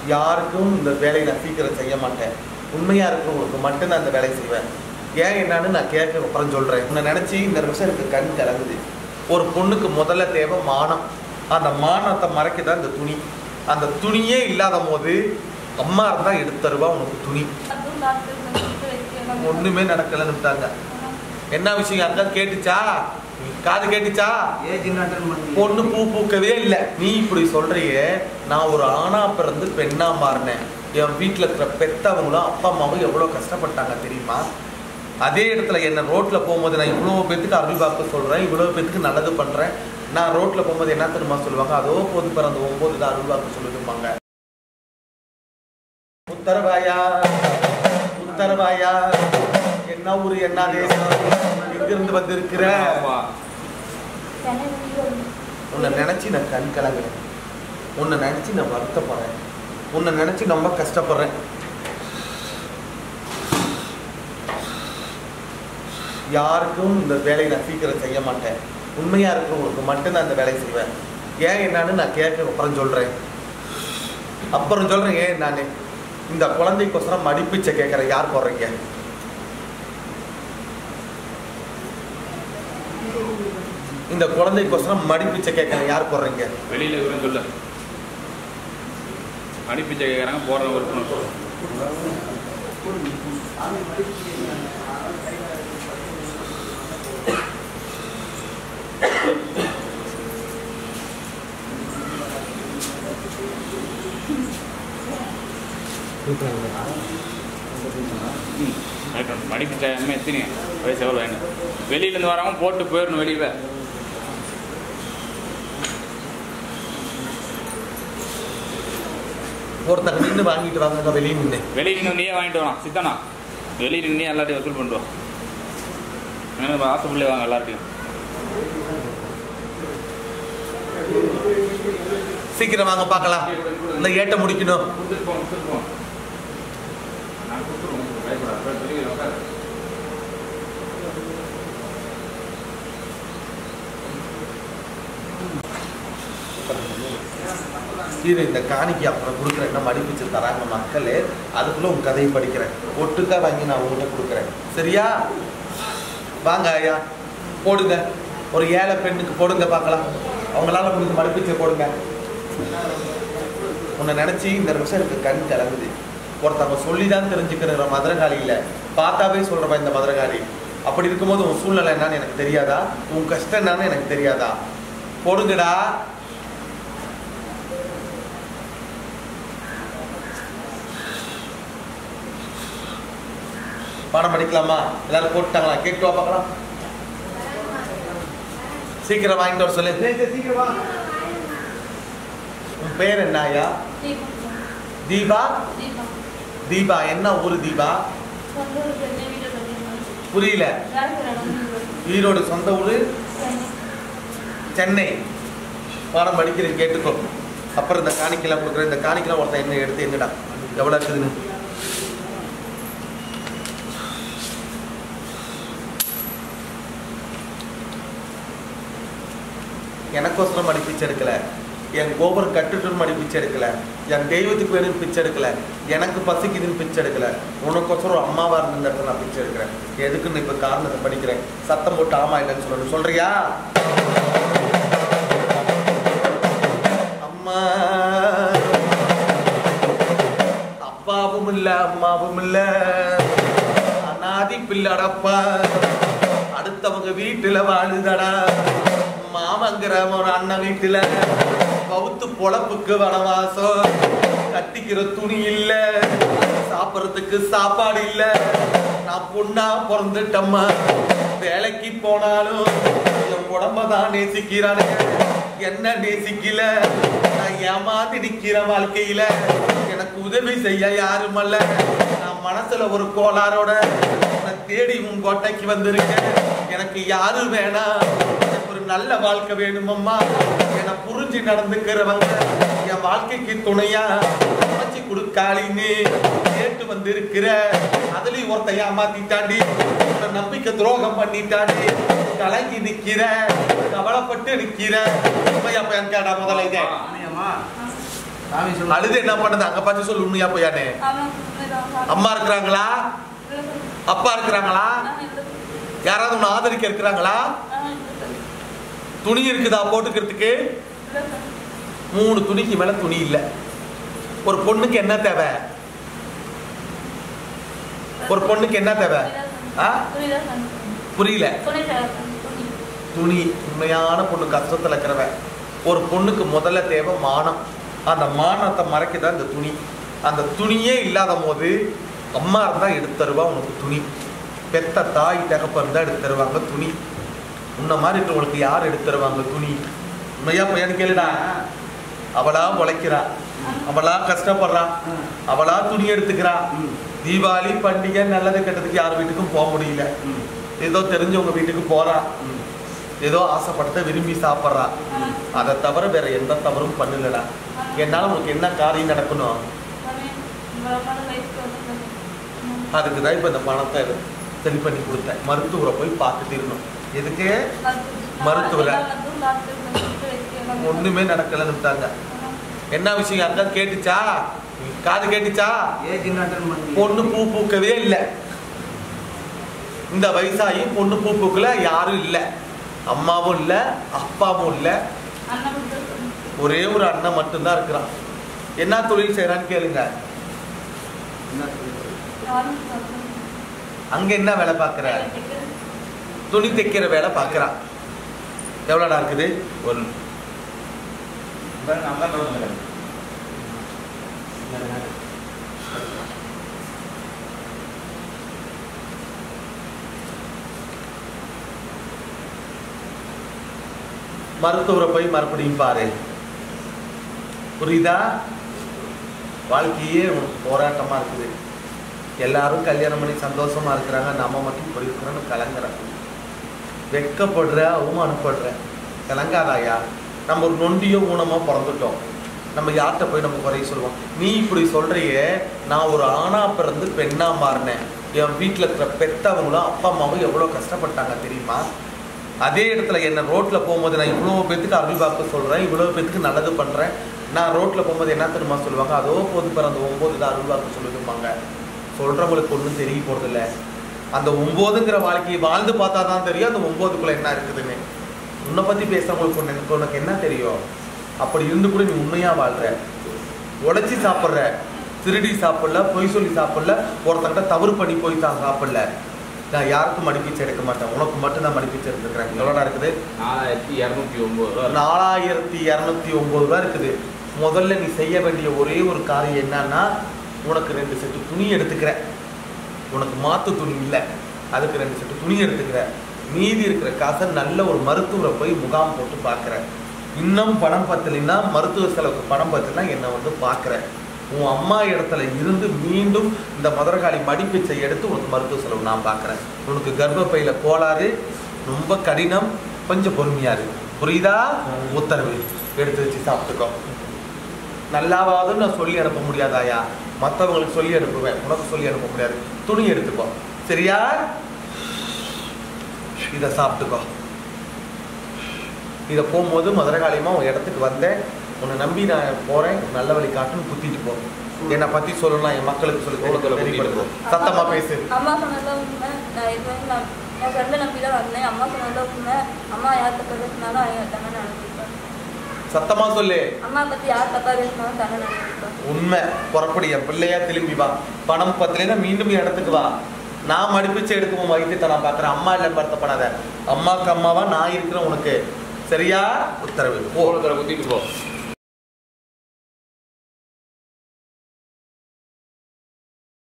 யாருக்கும் இந்த வேலையை நான் சீக்கிரம் செய்ய மாட்டேன் உண்மையாக இருக்கிறவங்களுக்கு மட்டும்தான் அந்த வேலையை செய்வேன் ஏன் என்னன்னு நான் கேட்க அப்புறம் சொல்கிறேன் உன்னை நினச்சி இந்த நிமிஷம் எனக்கு கண் கலங்குது ஒரு பொண்ணுக்கு முதல்ல தேவை மானம் அந்த மானத்தை மறைக்க தான் இந்த துணி அந்த துணியே இல்லாத போது அம்மா இருந்தால் எடுத்து தருவா உனக்கு துணி அதுவும் டாக்டர் சொல்லிட்டு வைக்கலாம். ஒன்றுமே நடக்கலைன்னு விட்டாங்க என்ன விஷயம் அக்கா கேட்டுச்சா காது கேட்டுச்சா ஏஜ் அட்டன் பண்ணி பொண்ணு பூ பூக்கவே இல்லை நீ இப்படி சொல்றியே நான் ஒரு ஆணா பிறந்து பெண்ணா மாறினேன் என் வீட்டில் இருக்கிற பெத்தவங்களும் அப்பா அம்மாவும் எவ்வளோ கஷ்டப்பட்டாங்க தெரியுமா அதே இடத்துல என்ன ரோட்ல போகும்போது நான் இவ்வளோ பேத்துக்கு அருள் பார்க்க சொல்றேன் இவ்வளோ பேத்துக்கு நல்லது பண்றேன் நான் ரோட்ல போகும்போது என்ன தெரியுமா சொல்லுவாங்க அதோ போது பிறந்த ஒன்பது தான் அருள் பார்க்க சொல்லிருப்பாங்க உத்தரவாயா உத்தரவாயா என்ன ஊரு என்ன தேசம் எங்கிருந்து வந்திருக்கிற உன்னை நினைச்சு நான் கண் கலங்குறேன் உன்னை நினைச்சு நான் வருத்தப்படுறேன் உன்னை நினைச்சு ரொம்ப கஷ்டப்படுறேன் யாருக்கும் இந்த வேலையை நான் சீக்கிரம் செய்ய மாட்டேன் உண்மையா இருக்கிறவங்களுக்கு மட்டும்தான் அந்த வேலையை செய்வேன் ஏன் என்னன்னு நான் கேட்க அப்புறம் சொல்றேன் அப்புறம் சொல்றேன் ஏன் நான் இந்த குழந்தைக்கோசரம் மடிப்பிச்சை கேட்குறேன் யார் போடுறீங்க இந்த குழந்தைக்கோசரம் மடிப்பிச்சை கேட்குறேன் யார் போடுறீங்க வெளியில இருக்கிறேன்னு சொல்லு அனுப்பிச்ச கேட்குறாங்க போடுற இருக்கணும் ம் ரைட் மடிப்பிச்ச அம்மா எத்தனை வயசு எவ்வளோ வேணும் வெளியிலேருந்து வரவங்க போட்டு போயிடணும் வெளியில் ஒருத்தங்க நின்று வாங்கிட்டு வாங்க வெளியே நின்று வெளியில் நின்று நீயே வாங்கிட்டு வரலாம் சித்தனா வெளியில் நின்று எல்லாத்தையும் வசூல் பண்ணுறோம் எனக்கு ஆசைப்பள்ளி வாங்க எல்லார்ட்டையும் சீக்கிரம் வாங்க பார்க்கலாம் இந்த ஏட்டை முடிக்கணும் கொடுத்துட்டு போங்க கொடுத்துட்டு போங்க நான் கொடுத்துருவோம் பயப்படாது வெளியில் உட்காரு இது இந்த காணிக்கு அப்புறம் கொடுக்குறேன் என்ன மடிப்பிச்சு தராங்க மக்களே அதுக்குள்ள உன் கதையை படிக்கிறேன் ஒட்டுக்கா வாங்கி நான் உங்கள்கிட்ட கொடுக்குறேன் சரியா வாங்க ஐயா போடுங்க ஒரு ஏழை பெண்ணுக்கு போடுங்க பார்க்கலாம் அவங்களால முடிஞ்ச மடிப்பிச்சை போடுங்க உன்னை நினச்சி இந்த நிமிஷம் எனக்கு கண் கலங்குது ஒருத்தவங்க சொல்லி தான் தெரிஞ்சுக்கிற மதுரகாளியில் பார்த்தாவே சொல்கிறப்ப இந்த மதுரகாளி அப்படி இருக்கும்போது உன் சூழ்நிலை என்னன்னு எனக்கு தெரியாதா உன் கஷ்டம் என்னன்னு எனக்கு தெரியாதா போடுங்கடா பாடம் படிக்கலாமா எல்லாரும் போட்டுட்டாங்களா கேட்டு வா பார்க்கலாம் சீக்கிரம் வாங்கிட்டு வர சொல்லு சீக்கிரம் வா உன் பேர் என்ன ஐயா தீபம் தீபா தீபம் தீபா என்ன ஊரு தீபா சொந்த ஊர் பெரிய வீடு கட்டிருந்தோம் புரியல வேலைக்கு நடந்து ஈரோடு சொந்த ஊரு சென்னை பாடம் படிக்கிறேன் கேட்டுக்கோ அப்புறம் இந்த காணிக்கெல்லாம் கொடுக்குறேன் இந்த காணிக்கெல்லாம் ஒருத்தன் என்ன எடுத்து என்னடா எவ்வளோ இருக்குதுன்னு எனக்கோசரம் மடி பிச்சை எடுக்கல என் கோபுரம் கட்டுட்டுன்னு மடி பிச்சை எடுக்கல என் தெய்வத்துக்கு வேணும் பிச்சை எடுக்கல எனக்கு பசிக்குதுன்னு பிச்சை எடுக்கல உனக்கோசரம் ஒரு அம்மாவா இருந்த இந்த இடத்துல நான் பிச்சை எடுக்கிறேன் எதுக்குன்னு இப்ப காரணத்தை படிக்கிறேன் சத்தம் போட்டு ஆமா இல்லைன்னு சொல்லணும் சொல்றியா அம்மா அப்பாவும் இல்ல அம்மாவும் இல்ல அனாதி பிள்ளடப்பா அடுத்தவங்க வீட்டுல வாழுதடா மாமங்கிற ஒரு அண்ணன் வீட்டுல பவுத்து பொழப்புக்கு வனவாசம் கட்டிக்கிற துணி இல்ல சாப்பிடறதுக்கு சாப்பாடு இல்ல நான் பொண்ணா பிறந்துட்டம்மா வேலைக்கு போனாலும் என் உடம்ப தான் நேசிக்கிறானே என்ன நேசிக்கல நான் ஏமாத்தி நிக்கிற வாழ்க்கையில எனக்கு உதவி செய்ய யாரும் அல்ல நான் மனசுல ஒரு கோளாரோட உன்னை தேடி உன் கோட்டைக்கு வந்திருக்கேன் எனக்கு யாரும் வேணாம் எனக்கு ஒரு நல்ல வாழ்க்கை வேணுமம்மா என்னை புரிஞ்சு நடந்துக்கிறவங்க என் வாழ்க்கைக்கு துணையா அமைச்சு கொடுக்காளின்னு கேட்டு வந்திருக்கிற அதுலயும் ஒருத்த ஏமாத்திட்டாண்டி உன்னை நம்பிக்கை துரோகம் பண்ணிட்டாண்டி கலங்கி நிக்கிற கவலைப்பட்டு நிக்கிற உண்மையா பயன் கேடா முதல்ல இதே ஆமையாம்மா சாமி சொல்லு அழுது என்ன பண்ணுது அங்க பார்த்து சொல்லு உண்மையா பொய்யானே ஆமா உண்மைதான் சாமி. அம்மா இருக்கிறாங்களா இல்லை சாமி. அப்பா இருக்கிறாங்களா ஆ, இல்லை சாமி. யாராவது உன்னை ஆதரிக்க இருக்கிறாங்களா ஆ, இல்லை சாமி. துணி இருக்குதா போட்டுக்கிறதுக்கு இல்லை சாமி. மூணு துணிக்கு மேல துணி இல்ல ஒரு பொண்ணுக்கு என்ன தேவை ஒரு பொண்ணுக்கு என்ன தேவை ஆ? புரியுதா சாமி? புரியல துணி தேவை சாமி, துணி. துணி உண்மையான பொண்ணு கஷ்டத்துல இருக்கிறவ ஒரு பொண்ணுக்கு முதல்ல தேவை மானம் அந்த மானத்தை மறைக்கதான் இந்த துணி அந்த துணியே இல்லாத போது அம்மா இருந்தா எடுத்து தருவா உனக்கு துணி பெத்த தாய் தகப்பன் தான் எடுத்து தருவாங்க துணி உன்ன மாதிரி இருக்கவங்களுக்கு யார் எடுத்து தருவாங்க துணி உண்மையா பையன் கேளுடா அவளா உழைக்கிறா அவளா கஷ்டப்படுறா அவளா துணி எடுத்துக்கிறா ம். தீபாவளி பண்டிகை நல்லது கெட்டதுக்கு யார் வீட்டுக்கும் போக முடியல ம். ஏதோ தெரிஞ்சவங்க வீட்டுக்கு போறா ம். ஏதோ ஆசைப்பட்டத விரும்பி சாப்பிட்றா அதை தவிர வேற எந்த தவறும் பண்ணலடா என்னால உனக்கு என்ன காரியம் நடக்கணும் சாமி, உங்களை மாதிரி வயசுக்கு வந்து சாமி. ம். அதுக்கு தான் இப்போ இந்த பணத்தை எடு- சரி பண்ணி கொடுத்தேன் மருத்துவரை போய் பார்த்துட்டு இருக்கணும் எதுக்கு மருத்துவ- மருத்துவர. எல்லா மருத்துவம் டாக்டர் சொல்லிட்டு வச்சு எல்லாமே ஒண்ணுமே நடக்கலன்னுட்டாங்க ஆமா. என்ன விஷயம் அக்கா கேட்டுச்சா காது கேட்டுச்சா ஏஜ் என்ன attend பண்ணீங்க? பொண்ணு பூ பூக்கவே இல்லை இந்த வயசாகி பொண்ணு பூ பூக்கல யாரும் இல்லை அம்மாவும் இல்லை அப்பாவும் இல்லை அண்ணன் மட்டும் சாமி. ஒரே ஒரு அண்ணன் மட்டும்தான் இருக்கிறான் என்ன தொழில் செய்யறான்னு கேளுங்க என்ன சொல்லுங்க? யாரும் சாமி. அங்க என்ன வேலை பார்க்குற துணி தைக்கிற வேலை பார்க்குறான் எவ்வளோடா இருக்குது ஒரு பாருங்க, அம்மா தான் வந்துருக்காங்க. மருத்துவரை போய் மறுபடியும் பாரு புரியுதா வாழ்க்கையே உனக்கு போராட்டமா இருக்குது எல்லாரும் கல்யாணம் பண்ணி சந்தோஷமா இருக்கிறாங்க நம்ம மட்டும் இப்படி இருக்கிறோன்னு கலங்குறேன் வெட்கப்படுற அவமானப்படுற கலங்காதாயா நம்ம ஒரு நொண்டியோ ஊனமோ பிறந்துட்டோம் நம்ம யார்கிட்ட போய் நம்ம குறைய சொல்லுவோம் நீ இப்படி சொல்றியே நான் ஒரு ஆணா பிறந்து பெண்ணா மாறினேன் என் வீட்டில் இருக்கிற பெத்தவங்களும் அப்பா அம்மாவும் எவ்வளோ கஷ்டப்பட்டாங்க தெரியுமா அதே இடத்துல என்ன ரோட்ல போகும்போது நான் இவ்வளோ பேத்துக்கு அருள் வாக்கு சொல்றேன் இவ்வளோ பேத்துக்கு நல்லது பண்றேன் நான் ரோட்ல போகும்போது என்ன தெரியுமா சொல்லுவாங்க அதோ போது பிறந்த ஒன்பது தான் அருள் வாக்கு சொல்லிருப்பாங்க சொல்றவங்களுக்கு ஒன்றும் தெரிய போறதில்ல அந்த ஒன்பதுங்கிற வாழ்க்கையை வாழ்ந்து பார்த்தா தான் தெரியும் அந்த ஒன்பதுக்குள்ள என்ன இருக்குதுன்னு உன்னை பத்தி பேசுறவங்களுக்கு ஒண்ணு- எனக்கு உனக்கு என்ன தெரியும் அப்படி இருந்து கூட நீ உண்மையா வாழ்ற உழைச்சி சாப்பிட்ற திருடி சாப்பிடல பொய் சொல்லி சாப்பிடல ஒருத்தங்கிட்ட தவறு பண்ணி போய் தான் சாப்பிடல நான் யாருக்கும் மடிப்பிச்சு எடுக்க மாட்டேன் உனக்கு மட்டும் தான் மடிப்பிச்சு எடுத்துக்கிறேன் எவ்வளோடா இருக்குது நாலாயிரத்தி இரநூத்தி ஒன்பது ரூபா இருக்கு. நாலாயிரத்தி இரநூத்தி ஒன்பது ரூபா இருக்குது முதல்ல நீ செய்ய வேண்டிய ஒரே ஒரு காரியம் என்னன்னா உனக்கு ரெண்டு செட்டு துணி எடுத்துக்கிற உனக்கு மாத்து துணி இல்லை அதுக்கு ரெண்டு செட்டு துணி எடுத்துக்கிற மீதி இருக்கிற காசை நல்ல ஒரு மருத்துவரை போய் முகாம் போட்டு பார்க்குற இன்னும் பணம் பத்தலைன்னா மருத்துவ செலவுக்கு பணம் பத்தலைன்னா என்னை வந்து பார்க்குற உன் அம்மா இடத்துல இருந்து மீண்டும் இந்த மதுரகாளி மடிப்பிச்சை எடுத்து உனக்கு மருத்துவ செலவு நான் பார்க்குறேன் உனக்கு கர்ப்பப்பையில் கோளாறு ரொம்ப கடினம் கொஞ்சம் பொறுமையா இருக்கு புரியுதா உத்தரவு எடுத்து வச்சு சாப்பிட்டுக்கோ நல்லாவாதுன்னு நான் சொல்லி அனுப்ப முடியாதாயா மற்றவங்களுக்கு சொல்லி அனுப்புவேன் உனக்கு சொல்லி அனுப்ப முடியாது துணி எடுத்துக்கோ சரியா இதை சாப்பிட்டுக்கோ இதை போகும்போது மதுரகாளியமாக உன் இடத்துக்கு வந்தேன் உன்னை நம்பி நான் போகிறேன் நல்ல வழி காட்டுன்னு குத்திட்டு போ என்னை பற்றி சொல்லலாம் என் மக்களுக்கு சொல்லி சூளத்துல தெரி- குத்திட்டு தெரியப்படுத்து சத்தமாக பேசு அம்மா சொன்னதுல உண்மை நான் இது வந்து நான் என் ஃப்ரெண்டை நம்பி தான் வந்தேன் அம்மா சொன்னதுல உண்மை அம்மா யார் தப்பா பேசினாலும் அவன் தண்டனை அனுப்பியிருப்பான் சத்தமாக சொல்லு அம்மா பத்தி யார் தப்பா பேசினாலும் தண்டனை அனுப்பியிருப்பான் உண்மை புறப்படி என் பிள்ளையா திரும்பி வா பணம் பத்தலைன்னா மீண்டும் என் இடத்துக்கு வா நான் மடிப்பிச்சு எடுக்கும் வைத்தியத்தை நான் பார்க்குறேன் அம்மா இல்லைன்னு வருத்தப்படாத அம்மாக்கு அம்மாவா நான் இருக்கிறேன் உனக்கு சரியா உத்தரவு போ சூளத்துல குத்திட்டு போ